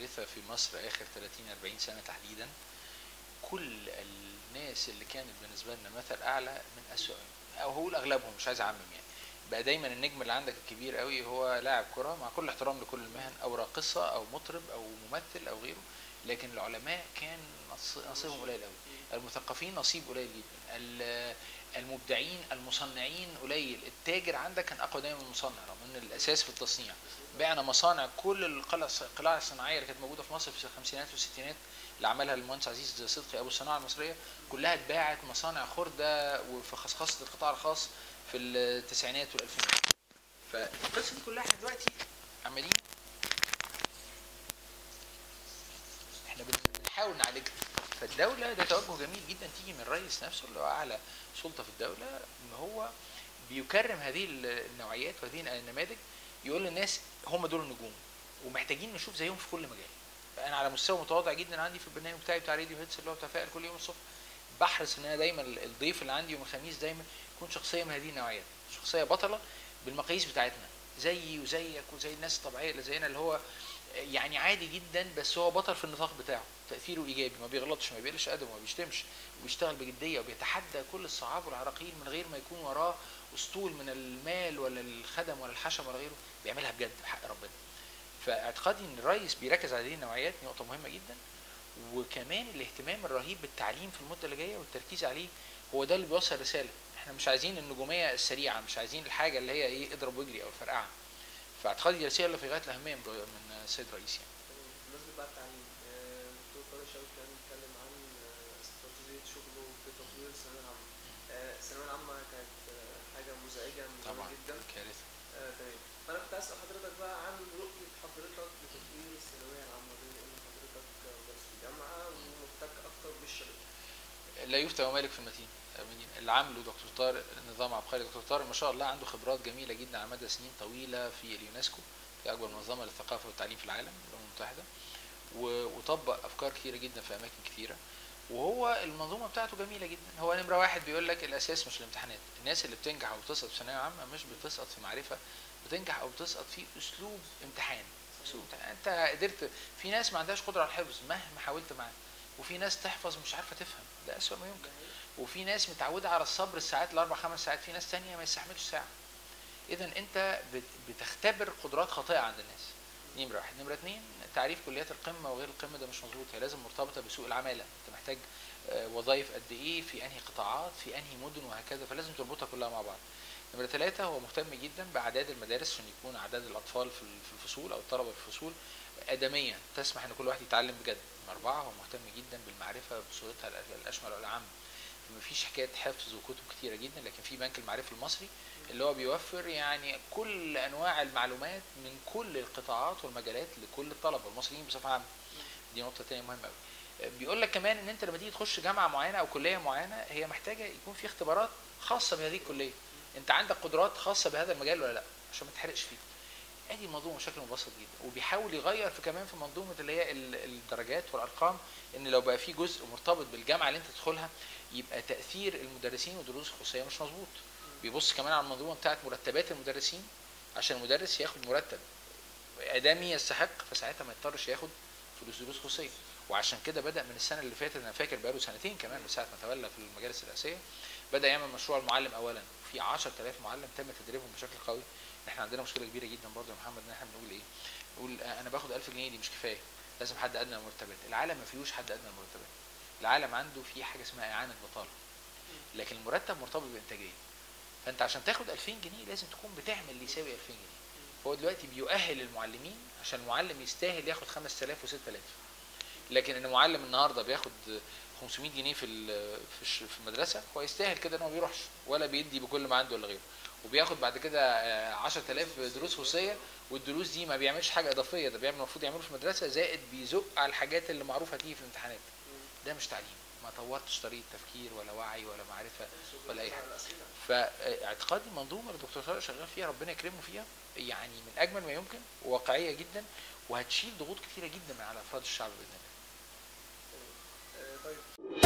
كارثه في مصر اخر 30 40 سنه تحديدا كل الناس اللي كانت بالنسبه لنا مثل اعلى من اسوء او هقول اغلبهم مش عايز اعمم يعني بقى دايما النجم اللي عندك الكبير قوي هو لاعب كره مع كل احترام لكل المهن او راقصه او مطرب او ممثل او غيره لكن العلماء كان نص- نصيبهم قليل قوي المثقفين نصيب قليل جدا ال- المبدعين المصنعين قليل التاجر عندك كان اقوى دايما من المصنع رغم ان الاساس في التصنيع بعنا مصانع كل القلع القلاع الصناعيه اللي كانت موجوده في مصر في الخمسينات والستينات اللي عملها المهندس عزيز صدقي ابو الصناعه المصريه كلها اتباعت مصانع خرده وفي خصخصه القطاع الخاص في التسعينات والالفينات فالقصه دي كلها احنا دلوقتي عمالين احنا بنحاول نعالجها فالدولة ده توجه جميل جدا تيجي من الرئيس نفسه اللي هو أعلى سلطة في الدولة إن هو بيكرم هذه النوعيات وهذه النماذج يقول للناس هم دول النجوم ومحتاجين نشوف زيهم في كل مجال فأنا على مستوى متواضع جدا عندي في البرنامج بتاعي بتاع راديو هيتس اللي هو بتفائل كل يوم الصبح بحرص ان انا دايما الضيف اللي عندي يوم الخميس دايما يكون شخصيه من هذه النوعيات شخصيه بطله بالمقاييس بتاعتنا زيي وزيك وزي الناس الطبيعيه اللي زينا اللي هو يعني عادي جدا بس هو بطل في النطاق بتاعه تاثيره ايجابي ما بيغلطش ما بيقلش ادبه ما بيشتمش وبيشتغل بجديه وبيتحدى كل الصعاب والعراقيل من غير ما يكون وراه اسطول من المال ولا الخدم ولا الحشم ولا غيره بيعملها بجد بحق ربنا فاعتقادي ان الرئيس بيركز على هذه النوعيات نقطه مهمه جدا وكمان الاهتمام الرهيب بالتعليم في المده اللي جايه والتركيز عليه هو ده اللي بيوصل رساله احنا مش عايزين النجوميه السريعه مش عايزين الحاجه اللي هي ايه اضرب واجري او الفرقعه فاعتقادي دي رساله في غايه الاهميه من من السيد الرئيس يعني بالنسبه بقى التعليم آه، دكتور طارق شوقي كان بيتكلم عن آه، استراتيجيه شغله في تطوير الثانويه العامه آه، الثانويه العامه كانت آه، حاجه مزعجه من زمان طبعا جدا كارثه آه، تمام فانا كنت اسال حضرتك بقى عن رؤيه حضرتك لتطوير الثانويه العامه بما ان حضرتك مدرس في جامعه ومحتك اكتر بالشباب لا يفتى ومالك في المتين أمين. اللي عامله دكتور طارق نظام عبقري دكتور طارق ما شاء الله عنده خبرات جميله جدا على مدى سنين طويله في اليونسكو في اكبر منظمه للثقافه والتعليم في العالم الامم المتحده و- وطبق افكار كثيره جدا في اماكن كثيره وهو المنظومه بتاعته جميله جدا هو نمره واحد بيقول لك الاساس مش الامتحانات الناس اللي بتنجح او بتسقط في ثانويه عامه مش بتسقط في معرفه بتنجح او بتسقط في اسلوب امتحان اسلوب امتحان انت قدرت في ناس ما عندهاش قدره على الحفظ مهما حاولت معاها وفي ناس تحفظ مش عارفه تفهم ده اسوء ما يمكن وفي ناس متعوده على الصبر الساعات الاربع خمس ساعات في ناس تانية ما يستحملش ساعه اذا انت بت- بتختبر قدرات خاطئه عند الناس نمره واحد نمره اتنين تعريف كليات القمه وغير القمه ده مش مظبوط هي لازم مرتبطه بسوق العماله انت محتاج آه، وظائف قد ايه في انهي قطاعات في انهي مدن وهكذا فلازم تربطها كلها مع بعض نمرة ثلاثة هو مهتم جدا بأعداد المدارس عشان يكون أعداد الأطفال في ال- في الفصول أو الطلبة في الفصول آدمية تسمح إن كل واحد يتعلم بجد. نمرة أربعة هو مهتم جدا بالمعرفة بصورتها الأ- الأشمل والأعم. مفيش حكاية حفظ وكتب كتيرة جدا لكن في بنك المعرفة المصري اللي هو بيوفر يعني كل أنواع المعلومات من كل القطاعات والمجالات لكل الطلبة المصريين بصفة عامة. دي نقطة تانية مهمة أوي. بيقول لك كمان ان انت لما تيجي تخش جامعه معينه او كليه معينه هي محتاجه يكون في اختبارات خاصه بهذه الكليه انت عندك قدرات خاصه بهذا المجال ولا لا عشان ما تحرقش فيه ادي الموضوع بشكل مبسط جدا وبيحاول يغير في كمان في منظومه اللي هي ال- الدرجات والارقام ان لو بقى في جزء مرتبط بالجامعه اللي انت تدخلها يبقى تاثير المدرسين والدروس الخصوصيه مش مظبوط بيبص كمان على المنظومه بتاعت مرتبات المدرسين عشان المدرس ياخد مرتب ادامي يستحق فساعتها ما يضطرش ياخد فلوس دروس خصوصيه وعشان كده بدا من السنه اللي فاتت انا فاكر بقاله سنتين كمان من ساعه ما تولى في المجالس الرئاسيه بدا يعمل مشروع المعلم اولا في 10000 معلم تم تدريبهم بشكل قوي احنا عندنا مشكله كبيره جدا برضه يا محمد ان احنا بنقول ايه نقول آه، انا باخد 1000 جنيه دي مش كفايه لازم حد ادنى المرتبات العالم ما فيهوش حد ادنى المرتبات العالم عنده في حاجه اسمها اعانه بطاله لكن المرتب مرتبط بالانتاجيه فانت عشان تاخد 2000 جنيه لازم تكون بتعمل اللي يساوي 2000 جنيه فهو دلوقتي بيؤهل المعلمين عشان المعلم يستاهل ياخد 5000 و6000 لكن ان المعلم النهارده بياخد 500 جنيه في ال- في الش- في المدرسه هو يستاهل كده ان هو ما بيروحش ولا بيدي بكل ما عنده ولا غيره وبياخد بعد كده آه، 10000 دروس خصوصيه والدروس دي ما بيعملش حاجه اضافيه ده بيعمل المفروض يعمله في المدرسه زائد بيزق على الحاجات اللي معروفه تيجي في الامتحانات ده مش تعليم ما طورتش طريقه تفكير ولا وعي ولا معرفه ولا اي حاجه فاعتقادي المنظومه اللي الدكتور طارق شغال فيها ربنا يكرمه فيها يعني من اجمل ما يمكن وواقعيه جدا وهتشيل ضغوط كتيره جدا من على افراد الشعب باذن الله آه، طيب